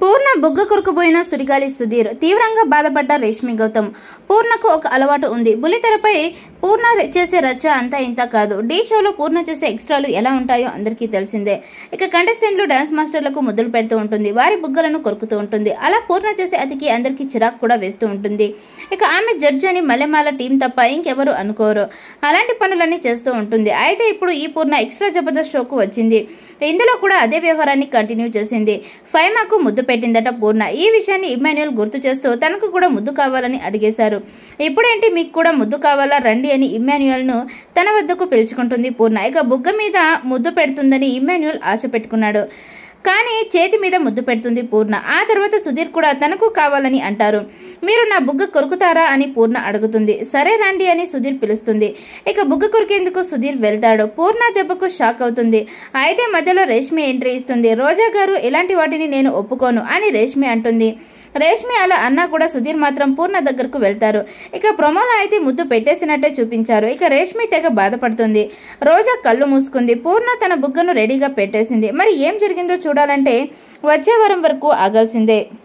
పూర్ణ బుగ్గ కొరుకుపోయిన సుడిగాలి సుధీర్ తీవ్రంగా బాధపడ్డ రేష్మి గౌతమ్ పూర్ణకు ఒక అలవాటు ఉంది బుల్లితెరపై పూర్ణ చేసే రచ్చ అంతా ఇంత కాదు ఢీ షోలో పూర్ణ చేసే ఎక్స్ట్రాలు ఎలా ఉంటాయో అందరికీ తెలిసిందే ఇక కంటెస్టెంట్లు డాన్స్ మాస్టర్లకు ముద్దులు పెడుతూ ఉంటుంది వారి బుగ్గలను కొరుకుతూ ఉంటుంది అలా పూర్ణ చేసే అతికి అందరికీ చిరాకు కూడా వేస్తూ ఉంటుంది ఇక ఆమె జడ్జి అని మల్లెమాల టీం తప్ప ఇంకెవరు అనుకోరు అలాంటి పనులన్నీ చేస్తూ ఉంటుంది అయితే ఇప్పుడు ఈ పూర్ణ ఎక్స్ట్రా జబర్దస్త్ షోకు వచ్చింది ఇందులో కూడా అదే వ్యవహారాన్ని కంటిన్యూ చేసింది ఫైమాకు ముద్దు పెట్టిందట పూర్ణ ఈ విషయాన్ని ఇమాన్యుయల్ గుర్తు చేస్తూ తనకు కూడా ముద్దు కావాలని అడిగేశారు ఇప్పుడేంటి మీకు కూడా ముద్దు కావాలా రండి అని ఇమాన్యుయల్ ను తన వద్దకు పిలుచుకుంటుంది పూర్ణ ఇక బుగ్గ మీద ముద్దు పెడుతుందని ఇమాన్యుయల్ ఆశ పెట్టుకున్నాడు కానీ చేతి మీద ముద్దు పెడుతుంది పూర్ణ ఆ తర్వాత సుధీర్ కూడా తనకు కావాలని అంటారు మీరు నా బుగ్గ కొరుకుతారా అని పూర్ణ అడుగుతుంది సరే రండి అని సుధీర్ పిలుస్తుంది ఇక బుగ్గ కొరికేందుకు సుధీర్ వెళ్తాడు పూర్ణ దెబ్బకు షాక్ అవుతుంది అయితే మధ్యలో రేష్మి ఎంట్రీ ఇస్తుంది రోజా గారు ఇలాంటి వాటిని నేను ఒప్పుకోను అని రేష్మి అంటుంది రేష్మి అలా అన్నా కూడా సుధీర్ మాత్రం పూర్ణ దగ్గరకు వెళ్తారు ఇక ప్రొమోలో అయితే ముద్దు పెట్టేసినట్టే చూపించారు ఇక రేష్మి తెగ బాధపడుతుంది రోజా కళ్ళు మూసుకుంది పూర్ణ తన బుగ్గను రెడీగా పెట్టేసింది మరి ఏం జరిగిందో చూడాలంటే వచ్చే వారం వరకు ఆగాల్సిందే